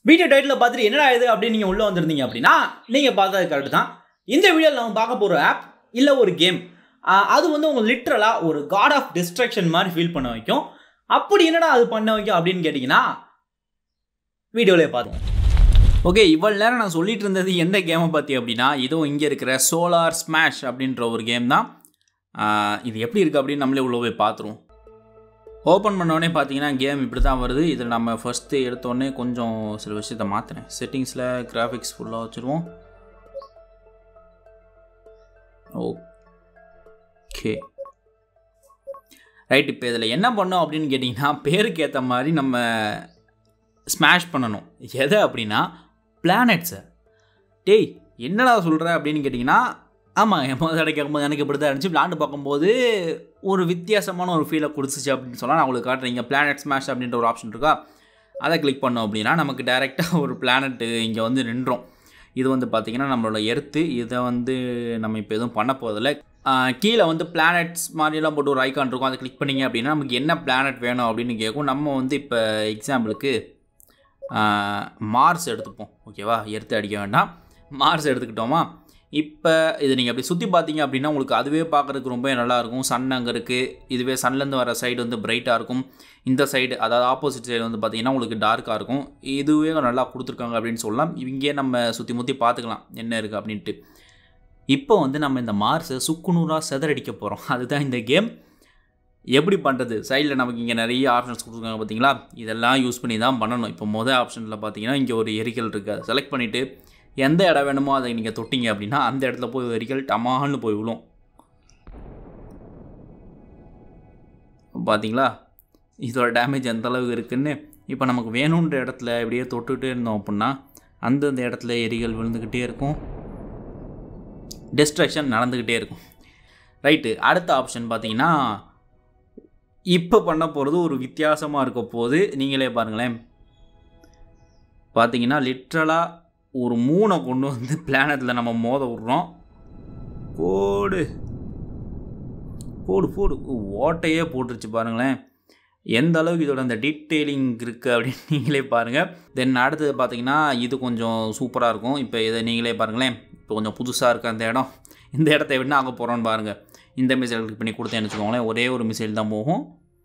video title பார்த்துட்டு என்னடா இது அப்படின்னு நீங்கள் உள்ளே வந்திருந்தீங்க அப்படின்னா நீங்கள் பார்த்தது கரெக்ட் தான் இந்த வீடியோவில் நம்ம பார்க்க போகிற ஆப் இல்லை ஒரு கேம் அது வந்து உங்கள் லிட்ரலாக ஒரு காட் ஆஃப் டிஸ்ட்ராக்ஷன் மாதிரி ஃபீல் பண்ண வைக்கும் அப்படி என்னடா அது பண்ண வைக்கும் அப்படின்னு கேட்டிங்கன்னா வீடியோவிலே பார்த்துவோம் ஓகே இவ்வளோ நேரம் நான் சொல்லிட்டு இருந்தது எந்த கேமை பற்றி அப்படின்னா இதுவும் இங்கே இருக்கிற சோலார் ஸ்மாஷ் அப்படின்ற ஒரு கேம் தான் ஆஹ் இது எப்படி இருக்குது அப்படின்னு நம்மளே உள்ள போய் பார்த்துருவோம் ஓப்பன் பண்ணோடனே பார்த்தீங்கன்னா கேம் இப்படி தான் வருது இதில் நம்ம ஃபஸ்ட்டு எடுத்தோடனே கொஞ்சம் சில விஷயத்த மாற்றினேன் செட்டிங்ஸில் கிராஃபிக்ஸ் ஃபுல்லாக வச்சுருவோம் ஓகே ரைட் இப்போ இதில் என்ன பண்ணோம் அப்படின்னு கேட்டிங்கன்னா பேருக்கு ஏற்ற மாதிரி நம்ம ஸ்மாஷ் பண்ணணும் எதை அப்படின்னா பிளானட்ஸை டேய் என்னடா சொல்கிற அப்படின்னு கேட்டிங்கன்னா ஆமாம் என் முதல் தடவை கேட்கும்போது எனக்கு இப்படி தான் இருந்துச்சு விளாண்டு பார்க்கும்போது ஒரு வித்தியாசமான ஒரு ஃபீலை கொடுத்துச்சு அப்படின்னு சொன்னால் நான் உங்களுக்கு காட்டுறேன் இங்கே பிளானட் ஸ்மாஷ் அப்படின்ற ஒரு ஆப்ஷன் இருக்கா அதை கிளிக் பண்ணோம் அப்படின்னா நமக்கு டைரெக்டாக ஒரு பிளானட்டு இங்கே வந்து நின்றோம் இது வந்து பார்த்திங்கன்னா நம்மளோட எர்த்து இதை வந்து நம்ம இப்போ எதுவும் பண்ண போகிறதில்ல கீழே வந்து பிளானட்ஸ் மாதிரிலாம் போட்டு ஒரு ஐக்கான் இருக்கும் அதை கிளிக் பண்ணிங்க அப்படின்னா நமக்கு என்ன பிளானட் வேணும் அப்படின்னு கேட்கும் நம்ம வந்து இப்போ எக்ஸாம்பிளுக்கு மார்ஸ் எடுத்துப்போம் ஓகேவா எடுத்து அடிக்க வேண்டாம் மார்ஸ் எடுத்துக்கிட்டோமா இப்போ இது நீங்கள் அப்படி சுற்றி பார்த்தீங்க அப்படின்னா உங்களுக்கு அதுவே பார்க்குறதுக்கு ரொம்பவே நல்லாயிருக்கும் சன் அங்கே இருக்குது இதுவே சன்லேருந்து வர சைடு வந்து பிரைட்டாக இருக்கும் இந்த சைடு அதாவது ஆப்போசிட் சைடு வந்து பார்த்தீங்கன்னா உங்களுக்கு டார்க்காக இருக்கும் இதுவே நல்லா கொடுத்துருக்காங்க அப்படின்னு சொல்லலாம் இங்கே நம்ம சுற்றி முற்றி பார்த்துக்கலாம் என்ன இருக்குது அப்படின்ட்டு இப்போ வந்து நம்ம இந்த மார்ஸை சுக்குநூறாக செதறடிக்க போகிறோம் அதுதான் இந்த கேம் எப்படி பண்ணுறது சைடில் நமக்கு இங்கே நிறைய ஆப்ஷன்ஸ் கொடுத்துருக்காங்க பார்த்தீங்களா இதெல்லாம் யூஸ் பண்ணி தான் பண்ணணும் இப்போ மொதல் ஆப்ஷனில் பார்த்தீங்கன்னா இங்கே ஒரு எரிக்கல் இருக்குது அதை செலக்ட் பண்ணிவிட்டு எந்த இடம் வேணுமோ அதை நீங்கள் தொட்டிங்க அப்படின்னா அந்த இடத்துல போய் ஒரு எரிக்கல் டமான்னு போய் விழும் பார்த்தீங்களா இதோட டேமேஜ் எந்த அளவுக்கு இருக்குன்னு இப்போ நமக்கு வேணுன்ற இடத்துல இப்படியே தொட்டுகிட்டே இருந்தோம் அப்படின்னா அந்தந்த இடத்துல எரிகள் விழுந்துக்கிட்டே இருக்கும் டிஸ்ட்ராக்ஷன் நடந்துக்கிட்டே இருக்கும் ரைட்டு அடுத்த ஆப்ஷன் பார்த்தீங்கன்னா இப்போ பண்ண போகிறது ஒரு வித்தியாசமாக இருக்க போது நீங்களே பாருங்களேன் பார்த்தீங்கன்னா லிட்ரலாக ஒரு மூணை கொண்டு வந்து பிளானட்டில் நம்ம மோத விட்றோம் போடு போடு போடு ஓட்டையே போட்டுருச்சு பாருங்களேன் எந்த அளவுக்கு இதோட அந்த டீட்டெயிலிங் இருக்குது அப்படின்னு நீங்களே பாருங்கள் தென் அடுத்தது பார்த்தீங்கன்னா இது கொஞ்சம் சூப்பராக இருக்கும் இப்போ இதை நீங்களே பாருங்களேன் இப்போ கொஞ்சம் புதுசாக இருக்குது அந்த இடம் இந்த இடத்த விட்டு அங்கே போகிறோன்னு பாருங்கள் இந்த மிசைல் கிளிக் பண்ணி கொடுத்தேன்னு வச்சுக்கோங்களேன் ஒரே ஒரு மிசைல் தான் போகும்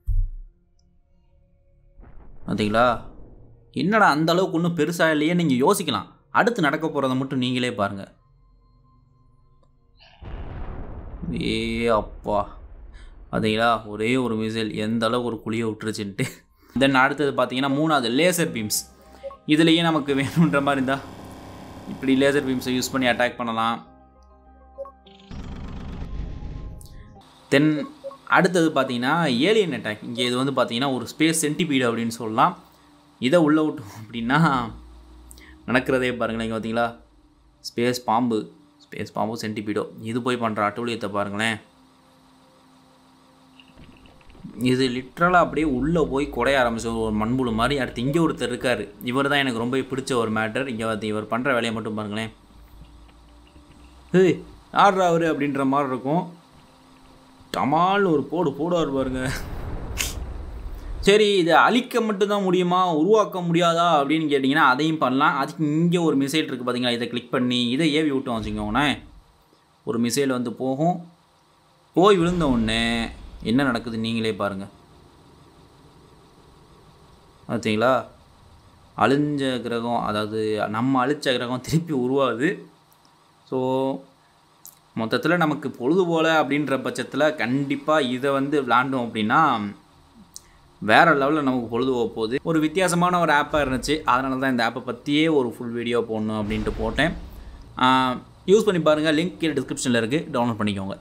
பார்த்தீங்களா என்னடா அந்த அளவுக்கு ஒன்றும் பெருசாக இல்லையே நீங்கள் யோசிக்கலாம் அடுத்து நடக்க போகிறத மட்டும் நீங்களே பாருங்கள் ஏ அப்பா பார்த்தீங்களா ஒரே ஒரு மிசைல் எந்த அளவுக்கு ஒரு குழியை விட்டுருச்சுன்ட்டு தென் அடுத்தது பார்த்தீங்கன்னா மூணாவது லேசர் பீம்ஸ் இதுலேயே நமக்கு வேணுன்ற மாதிரி இருந்தால் இப்படி லேசர் பீம்ஸை யூஸ் பண்ணி அட்டாக் பண்ணலாம் தென் அடுத்தது பார்த்தீங்கன்னா ஏலியன் அட்டாக் இங்கே இது வந்து பார்த்தீங்கன்னா ஒரு ஸ்பேஸ் சென்டிபீடு அப்படின்னு சொல்லலாம் இதை உள்ளே விட்டோம் அப்படின்னா நடக்கிறதே பாருங்களேன் இங்கே பார்த்தீங்களா ஸ்பேஸ் பாம்பு ஸ்பேஸ் பாம்பு சென்டிபீடோ இது போய் பண்ணுற அட்டூழியத்தை பாருங்களேன் இது லிட்ரலாக அப்படியே உள்ளே போய் குடைய ஆரம்பிச்சு ஒரு மண்புழு மாதிரி அடுத்து இங்கே ஒருத்தர் இருக்கார் இவர் தான் எனக்கு ரொம்ப பிடிச்ச ஒரு மேட்டர் இங்கே வந்து இவர் பண்ணுற வேலையை மட்டும் பாருங்களேன் ஏய் யார்ரா அவர் அப்படின்ற மாதிரி இருக்கும் டமால்னு ஒரு போடு போடுவார் பாருங்க சரி இதை அழிக்க மட்டும்தான் முடியுமா உருவாக்க முடியாதா அப்படின்னு கேட்டிங்கன்னா அதையும் பண்ணலாம் அதுக்கு இங்கே ஒரு மிசைல் இருக்குது பார்த்தீங்களா இதை கிளிக் பண்ணி இதை ஏவி விட்டோம் வச்சுக்கோங்கண்ணே ஒரு மிசைல் வந்து போகும் போய் விழுந்த உடனே என்ன நடக்குது நீங்களே பாருங்கள் பார்த்தீங்களா அழிஞ்ச கிரகம் அதாவது நம்ம அழிச்ச கிரகம் திருப்பி உருவாகுது ஸோ மொத்தத்தில் நமக்கு பொழுது போல அப்படின்ற பட்சத்தில் கண்டிப்பாக இதை வந்து விளாண்டோம் அப்படின்னா வேறு லெவலில் நமக்கு பொழுது போக போகுது ஒரு வித்தியாசமான ஒரு ஆப்பாக இருந்துச்சு அதனால தான் இந்த ஆப்பை பற்றியே ஒரு ஃபுல் வீடியோ போடணும் அப்படின்ட்டு போட்டேன் யூஸ் பண்ணி பாருங்கள் லிங்க் கீழே டிஸ்கிரிப்ஷனில் இருக்குது டவுன்லோட் பண்ணிக்கோங்க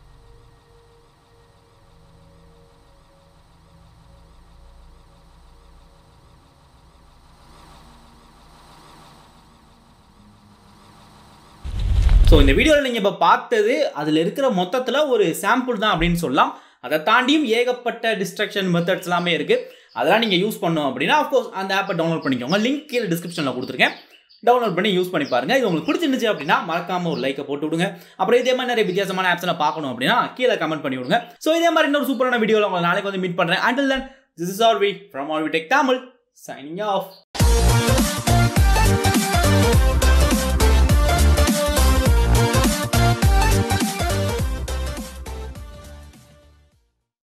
ஸோ இந்த வீடியோவில் நீங்கள் இப்போ பார்த்தது அதில் இருக்கிற மொத்தத்தில் ஒரு சாம்பிள் தான் அப்படின்னு சொல்லலாம் அதை தாண்டியும் ஏகப்பட்ட டிஸ்ட்ரக்ஷன் மெத்தட்ஸ் எல்லாமே இருக்குது அதெல்லாம் நீங்கள் யூஸ் பண்ணோம் அப்படின்னா அஃப்கோர்ஸ் அந்த ஆப்பை டவுன்லோட் பண்ணிக்கோங்க லிங்க் கீழே டிஸ்கிரிப்ஷனில் கொடுத்துருக்கேன் டவுன்லோட் பண்ணி யூஸ் பண்ணி பாருங்கள் இது உங்களுக்கு பிடிச்சிருந்துச்சு அப்படின்னா மறக்காம ஒரு லைக்கை போட்டு விடுங்க அப்புறம் இதே மாதிரி நிறைய வித்தியாசமான ஆப்ஸ்லாம் பார்க்கணும் அப்படின்னா கீழே கமெண்ட் பண்ணி விடுங்க ஸோ இதே மாதிரி இன்னொரு சூப்பரான வீடியோவில் உங்களை நாளைக்கு வந்து மீட் பண்ணுறேன் until then this is R V from R V tech Tamil signing of